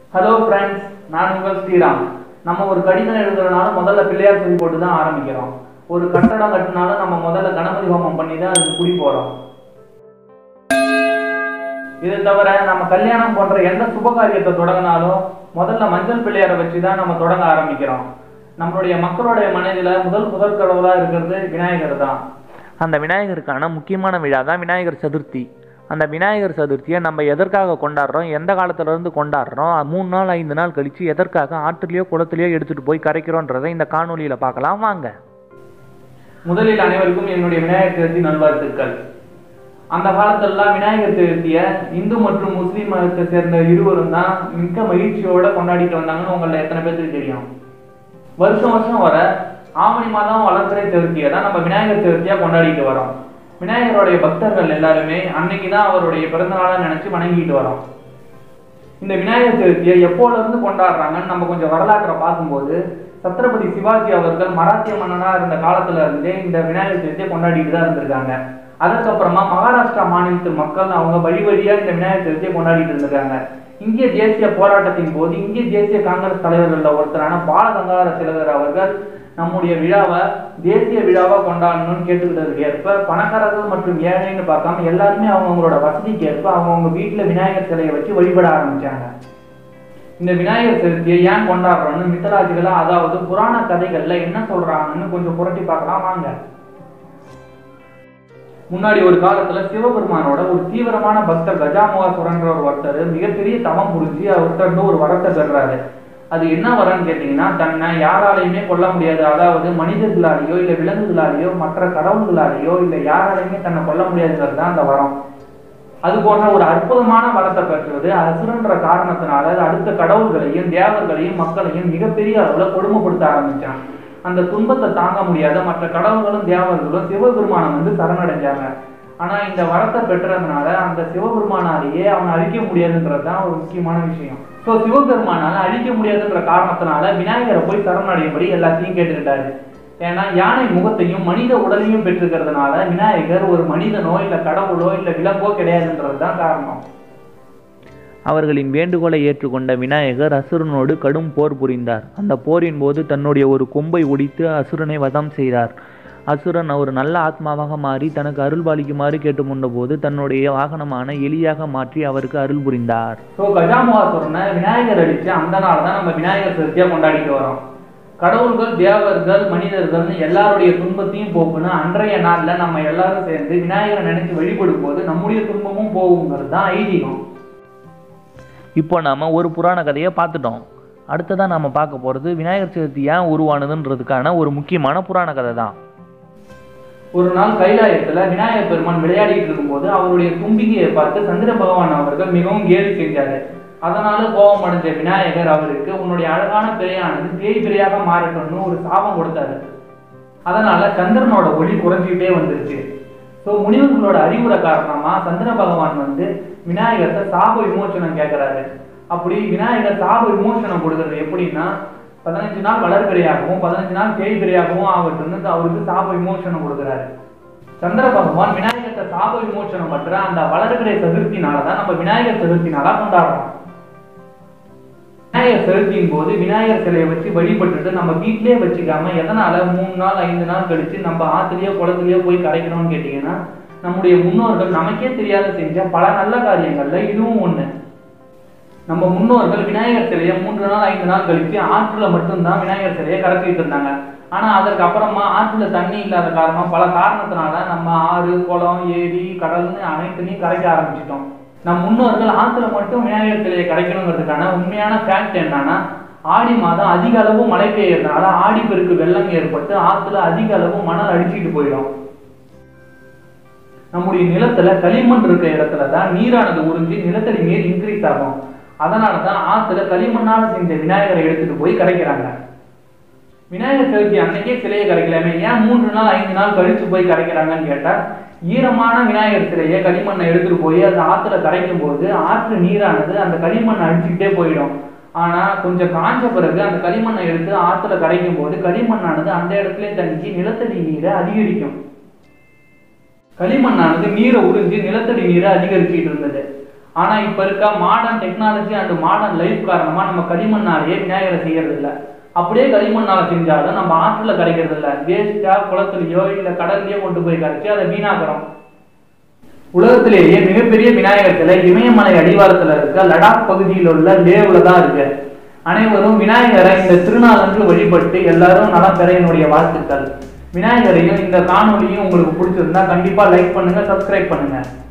hello friends நான் உங்கள் ஸ்ரீராம் நம்ம ஒரு கடிதம் எழுதுறதுனாலும் முதல்ல பிள்ளையார் சொல்லி போட்டு தான் ஆரம்பிக்கிறோம் ஒரு கட்டடம் கட்டினாலும் நம்ம முதல்ல கணபதி ஹோமம் பண்ணி தான் அதுக்கு குடி போகிறோம் இது தவிர நம்ம கல்யாணம் போன்ற எந்த சுப காரியத்தை தொடங்கினாலும் முதல்ல மஞ்சள் பிள்ளையாரை வச்சு தான் நம்ம தொடங்க ஆரம்பிக்கிறோம் நம்மளுடைய மக்களுடைய மனதில் முதல் முதல் கடவுளாக இருக்கிறது விநாயகர் தான் அந்த விநாயகருக்கான முக்கியமான விழா தான் விநாயகர் சதுர்த்தி அந்த விநாயகர் சதுர்த்தியை நம்ம எதற்காக கொண்டாடுறோம் எந்த காலத்துல இருந்து கொண்டாடுறோம் அது மூணு நாள் ஐந்து நாள் கழித்து எதற்காக ஆற்றுலையோ குளத்துலையோ எடுத்துகிட்டு போய் கரைக்கிறோன்றதை இந்த காணொலியில் பார்க்கலாம் வாங்க முதலில் அனைவருக்கும் என்னுடைய விநாயகர் சதுர்த்தி நல்வாழ்த்துக்கள் அந்த காலத்திலலாம் விநாயகர் சதுர்த்தியை இந்து மற்றும் முஸ்லீம் மதத்தை சேர்ந்த இருவரும் தான் மிக்க மகிழ்ச்சியோட கொண்டாடிட்டு வந்தாங்கன்னு உங்களில் எத்தனை பேருக்கு தெரியும் வருஷம் வருஷம் வர ஆவணி மாதம் வளர்பிறை சதுர்த்தியை தான் நம்ம விநாயகர் சதுர்த்தியா கொண்டாடிட்டு வரோம் விநாயகருடைய பக்தர்கள் எல்லாருமே அன்னைக்கு தான் அவருடைய பிறந்த நாளா நினைச்சு வணங்கிட்டு வரோம் இந்த விநாயகர் சதுர்த்தியை எப்போல இருந்து கொண்டாடுறாங்கன்னு நம்ம கொஞ்சம் வரலாற்றை பார்க்கும்போது சத்ரபதி சிவாஜி அவர்கள் மராத்திய மன்னனா இருந்த காலத்துல இருந்தே இந்த விநாயகர் சதுர்த்தியை கொண்டாடிட்டு தான் இருந்திருக்காங்க அதுக்கப்புறமா மகாராஷ்டிரா மாநிலத்து மக்கள் அவங்க வழி வழியா இந்த விநாயகர் சதுர்த்தியை கொண்டாடிட்டு இருந்திருக்காங்க இந்திய தேசிய போராட்டத்தின் போது இந்திய தேசிய காங்கிரஸ் தலைவர்கள்ல ஒருத்தரான பாலகங்கார திலகர் அவர்கள் நம்முடைய விழாவை தேசிய விழாவா கொண்டாடணும்னு கேட்டுக்கிட்டதுக்கு ஏற்ப பணக்காரர்கள் மற்றும் ஏழைன்னு பார்க்காம எல்லாருமே அவங்கவுங்களோட வசதிக்கு ஏற்ப அவங்கவுங்க வீட்டுல விநாயகர் சிலையை வச்சு வழிபட ஆரம்பிச்சாங்க இந்த விநாயகர் சதுர்த்தியை ஏன் கொண்டாடுறோம்னு மித்தலாஜிகளா அதாவது புராண கதைகள்ல என்ன சொல்றாங்கன்னு கொஞ்சம் புரட்டி பார்க்கலாம் வாங்க முன்னாடி ஒரு காலத்துல சிவபெருமானோட ஒரு தீவிரமான பக்தர் கஜாமுகாசுரன்ற ஒரு ஒருத்தர் மிகப்பெரிய தவம் புரிஞ்சு அவர்கிட்ட இருந்து ஒரு வரத்தை பெறுறாரு அது என்ன வரன்னு கேட்டீங்கன்னா தன்னை யாராலையுமே கொல்ல முடியாது அதாவது மனிதர்களாலேயோ இல்ல விலங்குகளாலேயோ மற்ற கடவுள்களாலேயோ இல்ல யாராலையுமே தன்னை கொல்ல முடியாதுங்கிறது தான் அந்த வரம் அது போன்ற ஒரு அற்புதமான வரத்தை பெற்றது அசுரன்ற காரணத்தினால அது அடுத்த கடவுள்களையும் தேவர்களையும் மக்களையும் மிகப்பெரிய அளவுல கொடுமைப்படுத்த ஆரம்பிச்சான் அந்த துன்பத்தை தாங்க முடியாத மற்ற கடவுள்களும் தேவர்களும் சிவபெருமானம் வந்து சரணடைஞ்சாங்க ஆனா இந்த வரத்தை பெற்றதுனால அந்த சிவபெருமானாலேயே அவனை அழிக்க முடியாதுன்றது தான் ஒரு முக்கியமான விஷயம் ஸோ சிவபெருமானால அழிக்க முடியாதுன்ற காரணத்தினால விநாயகரை போய் சரணடையும்படி எல்லாத்தையும் கேட்டுக்கிட்டாரு ஏன்னா யானை முகத்தையும் மனித உடலையும் பெற்றிருக்கிறதுனால விநாயகர் ஒரு மனிதனோ இல்ல கடவுளோ இல்ல விலங்கோ கிடையாதுன்றது தான் காரணம் அவர்களின் வேண்டுகோளை ஏற்றுக்கொண்ட விநாயகர் அசுரனோடு கடும் போர் புரிந்தார் அந்த போரின் போது தன்னுடைய ஒரு கொம்பை ஒடித்து அசுரனை வதம் செய்தார் அசுரன் ஒரு நல்ல ஆத்மாவாக மாறி தனக்கு அருள் பாலிக்குமாறு கேட்டுக்கொண்ட போது தன்னுடைய வாகனமான எலியாக மாற்றி அவருக்கு அருள் புரிந்தார் ஸோ கஜாமுகாசுரனை விநாயகர் அடிச்சு அந்த நாள் தான் நம்ம விநாயகர் சதுர்த்தியா கொண்டாடிட்டு வரோம் கடவுள்கள் தேவர்கள் மனிதர்கள்னு எல்லாருடைய துன்பத்தையும் போக்குன்னு அன்றைய நாள்ல நம்ம எல்லாரும் சேர்ந்து விநாயகரை நினைச்சு வழிபடும் போது நம்முடைய துன்பமும் போகுங்கிறது தான் ஐதீகம் இப்போ நாம ஒரு புராண கதையை பார்த்துட்டோம் அடுத்ததாக நாம பார்க்க போகிறது விநாயகர் சதுர்த்தி ஏன் உருவானதுன்றதுக்கான ஒரு முக்கியமான புராண கதை தான் ஒரு நாள் கைலாயத்துல விநாயகர் பெருமான் விளையாடிட்டு இருக்கும்போது அவருடைய தும்பிக்கையை பார்த்து சந்திர பகவான் அவர்கள் மிகவும் கேலி செஞ்சாரு அதனால கோபம் அடைஞ்ச விநாயகர் அவருக்கு உன்னுடைய அழகான பிறையானது தேய் பிறையாக மாறட்டும்னு ஒரு சாபம் கொடுத்தாரு அதனால சந்திரனோட ஒளி குறைஞ்சிக்கிட்டே வந்துருச்சு ஸோ முனிவர்களோட அறிவுரை காரணமா சந்திர பகவான் வந்து விநாயகர்கிட்ட சாப விமோச்சனம் கேட்கிறாரு அப்படி விநாயகர் சாப விமோசனம் கொடுக்கறது எப்படின்னா பதினஞ்சு நாள் வளர்பிறையாகவும் பதினஞ்சு நாள் தேய்பிறையாகவும் ஆகட்டும்னு அவருக்கு சாப விமோசனம் கொடுக்குறாரு சந்திர பகவான் விநாயகர்கிட்ட சாப விமோசனம் பண்ற அந்த வளர்பிறை சதுர்த்தினால தான் நம்ம விநாயகர் சதுர்த்தி நாளா கொண்டாடுறோம் விநாயகர் சதுர்த்தியின் போது விநாயகர் சிலையை வச்சு வழிபட்டுட்டு நம்ம வீட்டிலேயே வச்சுக்காம எதனால மூணு நாள் ஐந்து நாள் கழிச்சு நம்ம ஆத்துலயோ குளத்துலயோ போய் கரைக்கணும்னு கேட்டீங்கன்னா நம்முடைய முன்னோர்கள் நமக்கே தெரியாத செஞ்ச பல நல்ல காரியங்கள்ல இதுவும் ஒண்ணு நம்ம முன்னோர்கள் விநாயகர் சிலையை மூன்று நாள் ஐந்து நாள் கழிச்சு ஆற்றுல மட்டும்தான் விநாயகர் சிலையை கரைச்சிட்டு இருந்தாங்க ஆனா அதற்கு அப்புறமா ஆற்றுல தண்ணி இல்லாத காரணம் பல காரணத்தினால நம்ம ஆறு குளம் ஏரி கடல்னு அனைத்துலையும் கரைக்க ஆரம்பிச்சிட்டோம் நம் முன்னோர்கள் ஆற்றுல மட்டும் விநாயகர் சிலையை கரைக்கணுங்கிறதுக்கான உண்மையான ஃபேக்ட் என்னன்னா ஆடி மாதம் அதிக அளவு மழை பெய்யறதுனால ஆடிப்பெருக்கு வெள்ளம் ஏற்பட்டு ஆற்றுல அதிக அளவு மணல் அடிச்சுட்டு போயிடும் நம்முடைய நிலத்துல களிமண் இருக்க இடத்துல தான் நீரானது உறிஞ்சி நிலத்தடி நீர் இன்க்ரீஸ் ஆகும் அதனால தான் ஆத்துல களிமண்ணால செஞ்ச விநாயகரை எடுத்துட்டு போய் கரைக்கிறாங்க விநாயகர் சதுர்த்தி அன்னைக்கே சிலையை கரைக்கலாமே ஏன் மூன்று நாள் ஐந்து நாள் கழிச்சு போய் கரைக்கிறாங்கன்னு கேட்டா ஈரமான விநாயகர் சிலையை களிமண்ணை எடுத்துட்டு போய் அது ஆத்துல கரைக்கும் போது ஆற்று நீரானது அந்த களிமண்ணை அடிச்சுக்கிட்டே போயிடும் ஆனா கொஞ்சம் காஞ்ச பிறகு அந்த களிமண்ணை எடுத்து ஆத்துல கரைக்கும் போது களிமண்ணானது அந்த இடத்துல தங்கி நிலத்தடி நீரை அதிகரிக்கும் களிமண்ணானது நீரை உறிஞ்சி நிலத்தடி நீரை அதிகரிச்சுட்டு இருந்தது ஆனா இப்ப இருக்க modern technology and modern life காரணமா நம்ம களிமண்ணாலேயே விநாயகரை செய்யறது இல்ல அப்படியே களிமண்ணால செஞ்சாலும் நம்ம ஆற்றுல கரைக்கிறது இல்ல வேஸ்டா குளத்துலயோ இல்ல கடல்லயோ கொண்டு போய் கரைச்சி அதை வீணாக்குறோம் உலகத்திலேயே மிகப்பெரிய விநாயகர் சிலை இமயமலை அடிவாரத்துல இருக்க லடாக் பகுதியில் உள்ள லேவுல தான் இருக்கு அனைவரும் விநாயகரை இந்த திருநாள் அன்று வழிபட்டு எல்லாரும் நலம் பெற என்னுடைய வாழ்த்துக்கள் விநாயகரையும் இந்த காணொலியும் உங்களுக்கு பிடிச்சிருந்தா கண்டிப்பா லைக் பண்ணுங்க சப்ஸ்கிரைப் பண்ணுங்க